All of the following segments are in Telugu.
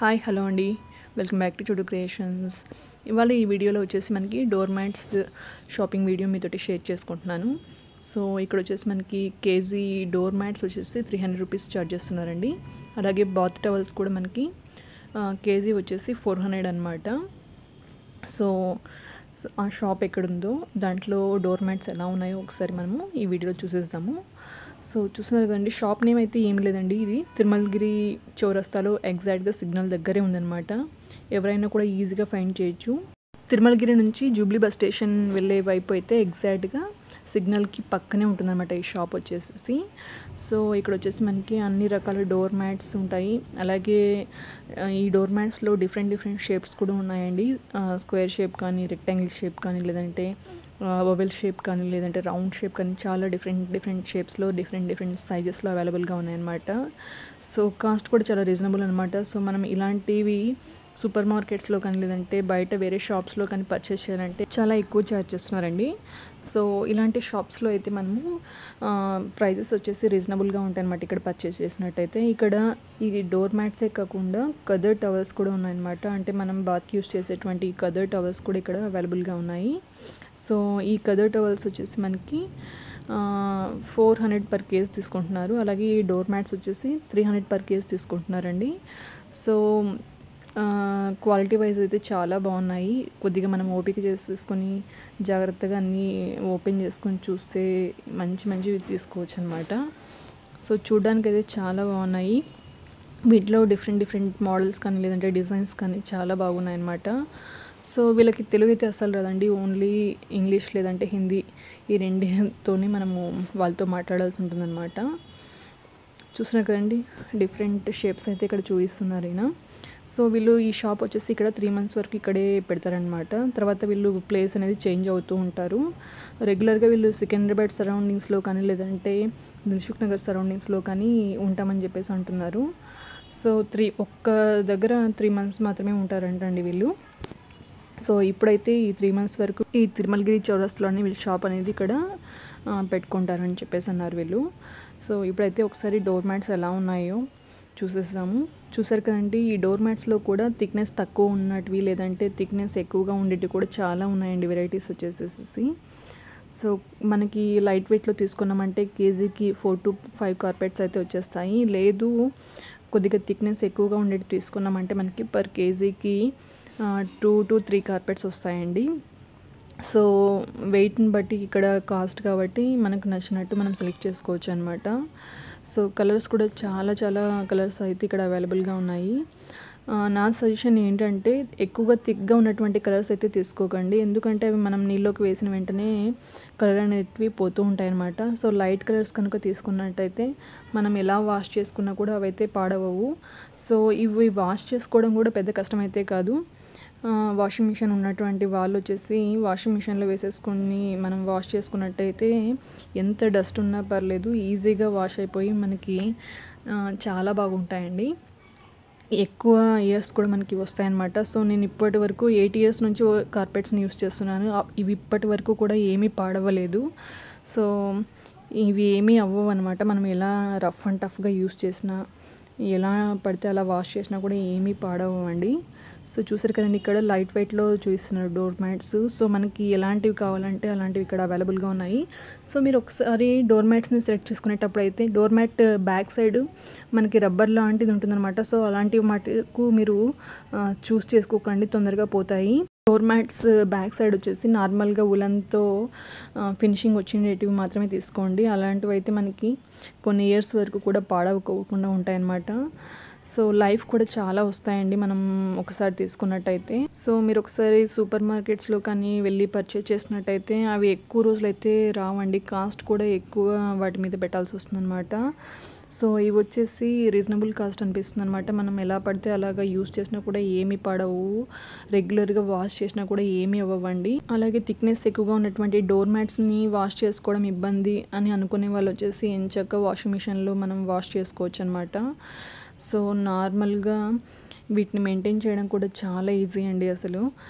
హాయ్ హలో అండి వెల్కమ్ బ్యాక్ టు చూడు క్రియేషన్స్ ఇవాళ ఈ వీడియోలో వచ్చేసి మనకి డోర్ మ్యాట్స్ షాపింగ్ వీడియో మీతోటి షేర్ చేసుకుంటున్నాను సో ఇక్కడ వచ్చేసి మనకి కేజీ డోర్ మ్యాట్స్ వచ్చేసి త్రీ హండ్రెడ్ రూపీస్ ఛార్జ్ చేస్తున్నారండి అలాగే బాత్ టవల్స్ కూడా మనకి ఆ, కేజీ వచ్చేసి ఫోర్ హండ్రెడ్ అనమాట సో సో ఆ షాప్ ఎక్కడుందో దాంట్లో డోర్ మ్యాట్స్ ఎలా ఉన్నాయో ఒకసారి మనము ఈ వీడియోలో చూసేద్దాము సో చూస్తున్నారు కదండి షాప్ నేమ్ అయితే ఏం లేదండి ఇది తిరుమలగిరి చౌరస్తాలో ఎగ్జాక్ట్గా సిగ్నల్ దగ్గరే ఉందన్నమాట ఎవరైనా కూడా ఈజీగా ఫైండ్ చేయొచ్చు తిరుమలగిరి నుంచి జూబ్లీ బస్ స్టేషన్ వెళ్ళే వైపు అయితే ఎగ్జాక్ట్గా సిగ్నల్కి పక్కనే ఉంటుందన్నమాట ఈ షాప్ వచ్చేసి సో ఇక్కడ వచ్చేసి మనకి అన్ని రకాల డోర్ మ్యాట్స్ ఉంటాయి అలాగే ఆ, ఈ డోర్ మ్యాట్స్లో డిఫరెంట్ డిఫరెంట్ షేప్స్ కూడా ఉన్నాయండి స్క్వేర్ షేప్ కానీ రెక్టాంగిల్ షేప్ కానీ లేదంటే ఓవెల్ షేప్ కానీ లేదంటే రౌండ్ షేప్ కానీ చాలా డిఫరెంట్ డిఫరెంట్ షేప్స్లో డిఫరెంట్ డిఫరెంట్ సైజెస్లో అవైలబుల్గా ఉన్నాయన్నమాట సో కాస్ట్ కూడా చాలా రీజనబుల్ అనమాట సో మనం ఇలాంటివి సూపర్ మార్కెట్స్లో కానీ లేదంటే బయట వేరే షాప్స్లో కానీ పర్చేస్ చేయాలంటే చాలా ఎక్కువ ఛార్జ్ చేస్తున్నారండి సో ఇలాంటి షాప్స్లో అయితే మనము ప్రైజెస్ వచ్చేసి రీజనబుల్గా ఉంటాయి అనమాట ఇక్కడ పర్చేస్ చేసినట్టయితే ఇక్కడ ఈ డోర్ మ్యాట్సే కాకుండా కదర్ టవర్స్ కూడా ఉన్నాయన్నమాట అంటే మనం బాత్కి యూస్ చేసేటువంటి ఈ కదర్ టవర్స్ కూడా ఇక్కడ అవైలబుల్గా ఉన్నాయి సో ఈ కదర్ టవల్స్ వచ్చేసి మనకి ఫోర్ హండ్రెడ్ పర్ కేజ్ తీసుకుంటున్నారు అలాగే ఈ డోర్ మ్యాట్స్ వచ్చేసి త్రీ హండ్రెడ్ పర్ కేజ్ తీసుకుంటున్నారండి సో క్వాలిటీ వైజ్ అయితే చాలా బాగున్నాయి కొద్దిగా మనం ఓపిక చేసేసుకొని జాగ్రత్తగా అన్నీ ఓపెన్ చేసుకొని చూస్తే మంచి మంచివి తీసుకోవచ్చు అనమాట సో చూడడానికి అయితే చాలా బాగున్నాయి వీటిలో డిఫరెంట్ డిఫరెంట్ మోడల్స్ కానీ లేదంటే డిజైన్స్ కానీ చాలా బాగున్నాయి అన్నమాట సో వీళ్ళకి తెలుగు అయితే అసలు రాదండి ఓన్లీ ఇంగ్లీష్ లేదంటే హిందీ ఈ రెండుతోనే మనము వాళ్ళతో మాట్లాడాల్సి ఉంటుందన్నమాట చూస్తున్నారు కదండి డిఫరెంట్ షేప్స్ అయితే ఇక్కడ చూపిస్తున్నారు ఈయన సో వీళ్ళు ఈ షాప్ వచ్చేసి ఇక్కడ త్రీ మంత్స్ వరకు ఇక్కడే పెడతారనమాట తర్వాత వీళ్ళు ప్లేస్ అనేది చేంజ్ అవుతూ ఉంటారు రెగ్యులర్గా వీళ్ళు సికింద్రాబాద్ సరౌండింగ్స్లో కానీ లేదంటే దిల్సుఖ్ నగర్ సరౌండింగ్స్లో కానీ ఉంటామని చెప్పేసి అంటున్నారు సో త్రీ ఒక్క దగ్గర త్రీ మంత్స్ మాత్రమే ఉంటారంటండి వీళ్ళు సో ఇప్పుడైతే ఈ త్రీ మంత్స్ వరకు ఈ తిరుమలగిరి చౌరస్లోని వీళ్ళ షాప్ అనేది ఇక్కడ ఆ, పెట్టుకుంటారని చెప్పేసి అన్నారు వీళ్ళు సో ఇప్పుడైతే ఒకసారి డోర్ మ్యాట్స్ ఎలా ఉన్నాయో చూసేస్తాము చూసారు కదండి ఈ డోర్ మ్యాట్స్లో కూడా థిక్నెస్ తక్కువ ఉన్నటివి లేదంటే థిక్నెస్ ఎక్కువగా ఉండేటివి కూడా చాలా ఉన్నాయండి వెరైటీస్ వచ్చేసేసి సో మనకి లైట్ వెయిట్లో తీసుకున్నామంటే కేజీకి ఫోర్ టు ఫైవ్ కార్పెట్స్ అయితే వచ్చేస్తాయి లేదు కొద్దిగా థిక్నెస్ ఎక్కువగా ఉండేది తీసుకున్నామంటే మనకి పర్ కేజీకి టూ టు త్రీ కార్పెట్స్ వస్తాయండి సో వెయిట్ని బట్టి ఇక్కడ కాస్ట్ కాబట్టి మనకు నచ్చినట్టు మనం సెలెక్ట్ చేసుకోవచ్చు అనమాట సో కలర్స్ కూడా చాలా చాలా కలర్స్ అయితే ఇక్కడ అవైలబుల్గా ఉన్నాయి ఆ, నా సజెషన్ ఏంటంటే ఎక్కువగా థిక్గా ఉన్నటువంటి కలర్స్ అయితే తీసుకోకండి ఎందుకంటే అవి మనం నీళ్ళలోకి వేసిన వెంటనే కలర్ అనేటివి పోతూ ఉంటాయి అన్నమాట సో లైట్ కలర్స్ కనుక తీసుకున్నట్టయితే మనం ఎలా వాష్ చేసుకున్నా కూడా అవైతే పాడవవు సో ఇవి వాష్ చేసుకోవడం కూడా పెద్ద కష్టం అయితే కాదు ఆ, వాషింగ్ మిషన్ ఉన్నటువంటి వాళ్ళు వచ్చేసి వాషింగ్ మిషన్లో వేసేసుకొని మనం వాష్ చేసుకున్నట్టయితే ఎంత డస్ట్ ఉన్నా పర్లేదు ఈజీగా వాష్ అయిపోయి మనకి ఆ, చాలా బాగుంటాయండి ఎక్కువ ఇయర్స్ కూడా మనకి వస్తాయన్నమాట సో నేను ఇప్పటి వరకు ఎయిట్ ఇయర్స్ నుంచి కార్పెట్స్ని యూస్ చేస్తున్నాను ఆ- ఇవి ఇప్పటి వరకు కూడా ఏమీ పాడవలేదు సో ఇవి ఏమీ అవ్వవు అనమాట మనం ఎలా రఫ్ అండ్ టఫ్గా యూస్ చేసినా ఎలా పడితే అలా వాష్ చేసినా కూడా ఏమీ పాడవండి సో చూసారు కదండి ఇక్కడ లైట్ వెయిట్లో చూపిస్తున్నారు డోర్ మ్యాట్స్ సో మనకి ఎలాంటివి కావాలంటే అలాంటివి ఇక్కడ అవైలబుల్గా ఉన్నాయి సో మీరు ఒకసారి డోర్ మ్యాట్స్ని సెలెక్ట్ చేసుకునేటప్పుడు అయితే డోర్ మ్యాట్ బ్యాక్ సైడ్ మనకి రబ్బర్ లాంటిది ఉంటుందన్నమాట సో అలాంటి మటుకు మీరు చూస్ చేసుకోకండి తొందరగా పోతాయి డోర్ మ్యాట్స్ బ్యాక్ సైడ్ వచ్చేసి నార్మల్గా ఉలన్తో ఫినిషింగ్ వచ్చినవి మాత్రమే తీసుకోండి అలాంటివి అయితే మనకి కొన్ని ఇయర్స్ వరకు కూడా పాడవకోకుండా ఉంటాయన్నమాట సో లైఫ్ కూడా చాలా వస్తాయండి మనం ఒకసారి తీసుకున్నట్టయితే సో మీరు ఒకసారి సూపర్ మార్కెట్స్లో కానీ వెళ్ళి పర్చేస్ చేసినట్టయితే అవి ఎక్కువ రోజులు అయితే రావండి కాస్ట్ కూడా ఎక్కువ వాటి మీద పెట్టాల్సి వస్తుందన్నమాట సో ఇవి వచ్చేసి రీజనబుల్ కాస్ట్ అనిపిస్తుంది అనమాట మనం ఎలా పడితే అలాగా యూస్ చేసినా కూడా ఏమీ పడవు రెగ్యులర్గా వాష్ చేసినా కూడా ఏమీ అవ్వండి అలాగే థిక్నెస్ ఎక్కువగా ఉన్నటువంటి డోర్ మ్యాట్స్ని వాష్ చేసుకోవడం ఇబ్బంది అని అనుకునే వాళ్ళు వచ్చేసి ఎంచక్క వాషింగ్ మిషన్లో మనం వాష్ చేసుకోవచ్చు అనమాట సో నార్మల్గా వీటిని మెయింటైన్ చేయడం కూడా చాలా ఈజీ అండి అసలు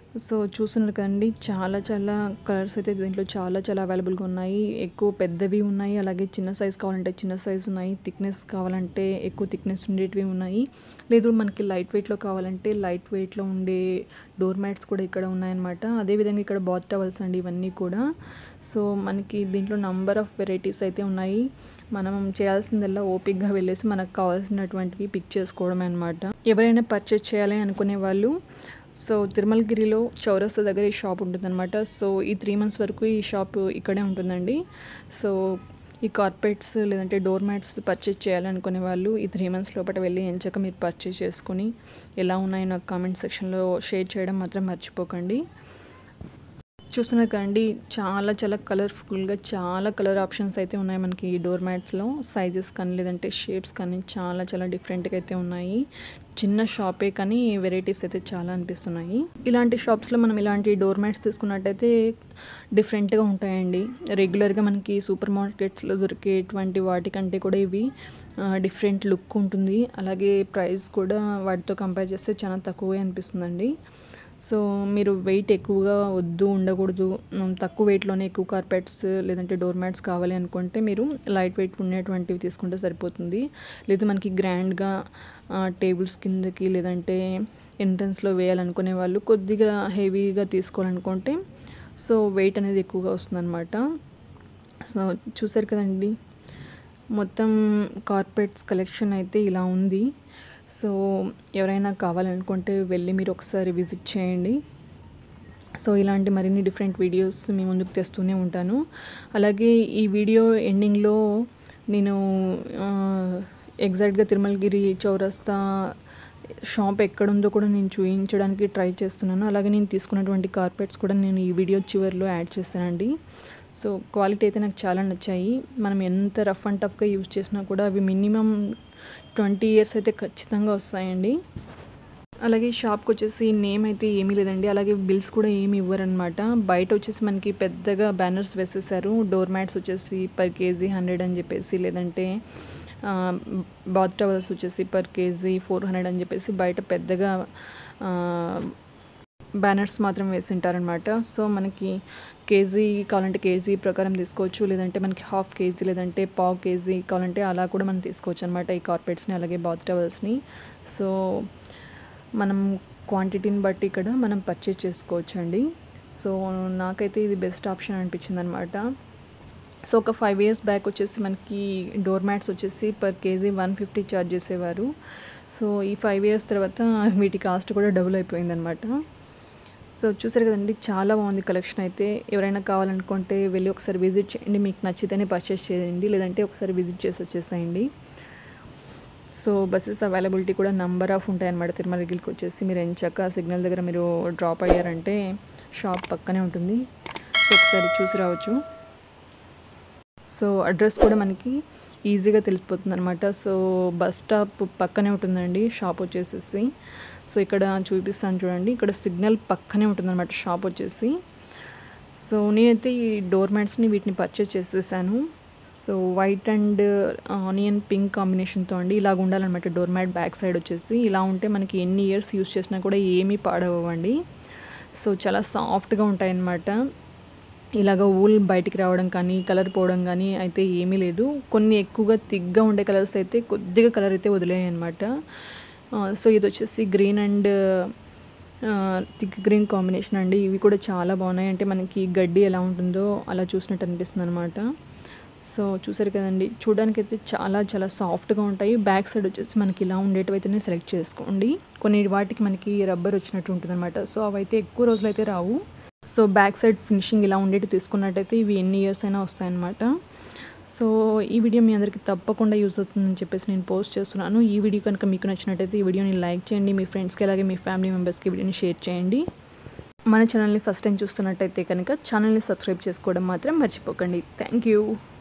సో చూస్తున్నారు కదండి చాలా చాలా కలర్స్ అయితే దీంట్లో చాలా చాలా అవైలబుల్గా ఉన్నాయి ఎక్కువ పెద్దవి ఉన్నాయి అలాగే చిన్న సైజ్ కావాలంటే చిన్న సైజ్ ఉన్నాయి థిక్నెస్ కావాలంటే ఎక్కువ థిక్నెస్ ఉండేటివి ఉన్నాయి లేదు మనకి లైట్ వెయిట్లో కావాలంటే లైట్ వెయిట్లో ఉండే డోర్ మ్యాట్స్ కూడా ఇక్కడ ఉన్నాయన్నమాట అదేవిధంగా ఇక్కడ బాత్ టవల్స్ అండి ఇవన్నీ కూడా సో మనకి దీంట్లో నంబర్ ఆఫ్ వెరైటీస్ అయితే ఉన్నాయి మనం చేయాల్సిందల్లా ఓపిక్గా వెళ్ళేసి మనకు కావాల్సినటువంటివి పిక్ చేసుకోవడమే అనమాట ఎవరైనా పర్చేస్ చేయాలి అనుకునే వాళ్ళు సో తిరుమలగిరిలో చౌరస్తా దగ్గర ఈ షాప్ ఉంటుందన్నమాట సో ఈ త్రీ మంత్స్ వరకు ఈ షాప్ ఇక్కడే ఉంటుందండి సో ఈ కార్పెట్స్ లేదంటే డోర్ మ్యాట్స్ పర్చేస్ చేయాలనుకునే వాళ్ళు ఈ త్రీ మంత్స్ లోపల వెళ్ళి ఎంచక మీరు పర్చేస్ చేసుకుని ఎలా ఉన్నాయో నాకు కామెంట్ సెక్షన్లో షేర్ చేయడం మాత్రం మర్చిపోకండి చూస్తున్నారు కదండి చాలా చాలా కలర్ఫుల్గా చాలా కలర్ ఆప్షన్స్ అయితే ఉన్నాయి మనకి ఈ డోర్ మ్యాట్స్లో సైజెస్ కానీ లేదంటే షేప్స్ కానీ చాలా చాలా డిఫరెంట్గా అయితే ఉన్నాయి చిన్న షాపే కానీ వెరైటీస్ అయితే చాలా అనిపిస్తున్నాయి ఇలాంటి షాప్స్లో మనం ఇలాంటి డోర్ మ్యాట్స్ తీసుకున్నట్టయితే డిఫరెంట్గా ఉంటాయండి రెగ్యులర్గా మనకి సూపర్ మార్కెట్స్లో దొరికేటువంటి వాటికంటే కూడా ఇవి డిఫరెంట్ లుక్ ఉంటుంది అలాగే ప్రైస్ కూడా వాటితో కంపేర్ చేస్తే చాలా తక్కువే అనిపిస్తుందండి సో మీరు వెయిట్ ఎక్కువగా వద్దు ఉండకూడదు ఉమ్, తక్కువ వెయిట్లోనే ఎక్కువ కార్పెట్స్ లేదంటే డోర్ మ్యాట్స్ కావాలి అనుకుంటే మీరు లైట్ వెయిట్ ఉండేటువంటివి తీసుకుంటే సరిపోతుంది లేదు మనకి గ్రాండ్గా టేబుల్స్ కిందకి లేదంటే ఎంట్రన్స్లో వేయాలనుకునే వాళ్ళు కొద్దిగా హెవీగా తీసుకోవాలనుకుంటే సో వెయిట్ అనేది ఎక్కువగా వస్తుందన్నమాట సో చూసారు కదండి మొత్తం కార్పెట్స్ కలెక్షన్ అయితే ఇలా ఉంది సో ఎవరైనా కావాలనుకుంటే వెళ్ళి మీరు ఒకసారి విజిట్ చేయండి సో ఇలాంటి మరిన్ని డిఫరెంట్ వీడియోస్ మీ ముందుకు తెస్తూనే ఉంటాను అలాగే ఈ వీడియో ఎండింగ్లో నేను ఎగ్జాక్ట్గా తిరుమలగిరి చౌరస్తా షాప్ ఎక్కడుందో కూడా నేను చూపించడానికి ట్రై చేస్తున్నాను అలాగే నేను తీసుకున్నటువంటి కార్పెట్స్ కూడా నేను ఈ వీడియో చివరిలో యాడ్ చేస్తానండి సో క్వాలిటీ అయితే నాకు చాలా నచ్చాయి మనం ఎంత రఫ్ అండ్ టఫ్గా యూజ్ చేసినా కూడా అవి మినిమం ట్వంటీ ఇయర్స్ అయితే ఖచ్చితంగా వస్తాయండి అలాగే షాప్కి వచ్చేసి నేమ్ అయితే ఏమీ లేదండి అలాగే బిల్స్ కూడా ఏమి ఇవ్వరనమాట బయట వచ్చేసి మనకి పెద్దగా బ్యానర్స్ వేసేసారు డోర్ మ్యాట్స్ వచ్చేసి పర్ కేజీ హండ్రెడ్ అని చెప్పేసి లేదంటే బాత్ టవల్స్ వచ్చేసి పర్ కేజీ ఫోర్ హండ్రెడ్ అని చెప్పేసి బయట పెద్దగా బ్యానర్స్ మాత్రం వేసింటారనమాట సో మనకి కేజీ కావాలంటే కేజీ ప్రకారం తీసుకోవచ్చు లేదంటే మనకి హాఫ్ కేజీ లేదంటే పావు కేజీ కావాలంటే అలా కూడా మనం తీసుకోవచ్చు అనమాట ఈ కార్పెట్స్ని అలాగే బాత్ టవల్స్ని సో మనం క్వాంటిటీని బట్టి ఇక్కడ మనం పర్చేస్ చేసుకోవచ్చు అండి సో నాకైతే ఇది బెస్ట్ ఆప్షన్ అనిపించింది అనమాట సో ఒక ఫైవ్ ఇయర్స్ బ్యాక్ వచ్చేసి మనకి డోర్ మ్యాట్స్ వచ్చేసి per kg one fifty charge చేసేవారు సో ఈ ఫైవ్ ఇయర్స్ తర్వాత వీటి కాస్ట్ కూడా డబుల్ అయిపోయిందనమాట సో చూసారు కదండి చాలా బాగుంది కలెక్షన్ అయితే ఎవరైనా కావాలనుకుంటే వెళ్ళి ఒకసారి విజిట్ చేయండి మీకు నచ్చితేనే పర్చేస్ చేయండి లేదంటే ఒకసారి విజిట్ చేసి వచ్చేసేయండి సో బస్సెస్ అవైలబిలిటీ కూడా నంబర్ ఆఫ్ ఉంటాయి అన్నమాట తిరుమలగిరికి వచ్చేసి మీరు ఎంచాక సిగ్నల్ దగ్గర మీరు డ్రాప్ అయ్యారంటే షాప్ పక్కనే ఉంటుంది సో ఒకసారి చూసి రావచ్చు సో అడ్రస్ కూడా మనకి ఈజీగా తెలిసిపోతుంది అనమాట సో బస్ స్టాప్ పక్కనే ఉంటుందండి షాప్ వచ్చేసేసి సో ఇక్కడ చూపిస్తాను చూడండి ఇక్కడ సిగ్నల్ పక్కనే ఉంటుందన్నమాట షాప్ వచ్చేసి సో నేనైతే ఈ డోర్ మ్యాట్స్ని వీటిని పర్చేస్ చేసేసాను so white and onion pink కాంబినేషన్తో అండి ఇలాగ ఉండాలన్నమాట డోర్ మ్యాట్ బ్యాక్ సైడ్ వచ్చేసి ఇలా ఉంటే మనకి ఎన్ని ఇయర్స్ యూస్ చేసినా కూడా ఏమీ పాడవండి సో చాలా సాఫ్ట్గా ఉంటాయన్నమాట ఇలాగ ఊల్ బయటికి రావడం కానీ కలర్ పోవడం కానీ అయితే ఏమీ లేదు కొన్ని ఎక్కువగా తిగ్గా ఉండే కలర్స్ అయితే కొద్దిగా కలర్ అయితే వదిలేయి అనమాట సో ఇది వచ్చేసి green and thick green combination అండి ఇవి కూడా చాలా బాగున్నాయి అంటే మనకి గడ్డి ఎలా ఉంటుందో అలా చూసినట్టు అనిపిస్తుంది అనమాట సో చూసారు కదండి చూడడానికి అయితే చాలా చాలా సాఫ్ట్గా ఉంటాయి బ్యాక్ సైడ్ వచ్చేసి మనకి ఇలా ఉండేటివైతేనే సెలెక్ట్ చేసుకోండి కొన్ని వాటికి మనకి రబ్బర్ వచ్చినట్టు ఉంటుంది అనమాట సో అవైతే ఎక్కువ రోజులు అయితే రావు సో బ్యాక్ సైడ్ ఫినిషింగ్ ఇలా ఉండేటి తీసుకున్నట్టయితే ఇవి ఎన్ని ఇయర్స్ అయినా వస్తాయన్నమాట సో ఈ వీడియో మీ అందరికీ తప్పకుండా యూజ్ అవుతుందని చెప్పేసి నేను పోస్ట్ చేస్తున్నాను ఈ వీడియో కనుక మీకు నచ్చినట్టయితే ఈ వీడియోని లైక్ చేయండి మీ ఫ్రెండ్స్కి అలాగే మీ ఫ్యామిలీ మెంబర్స్కి ఈ వీడియోని షేర్ చేయండి మన ఛానల్ని ఫస్ట్ టైం చూస్తున్నట్టయితే కనుక ఛానల్ని సబ్స్క్రైబ్ చేసుకోవడం మాత్రం మర్చిపోకండి థ్యాంక్ యూ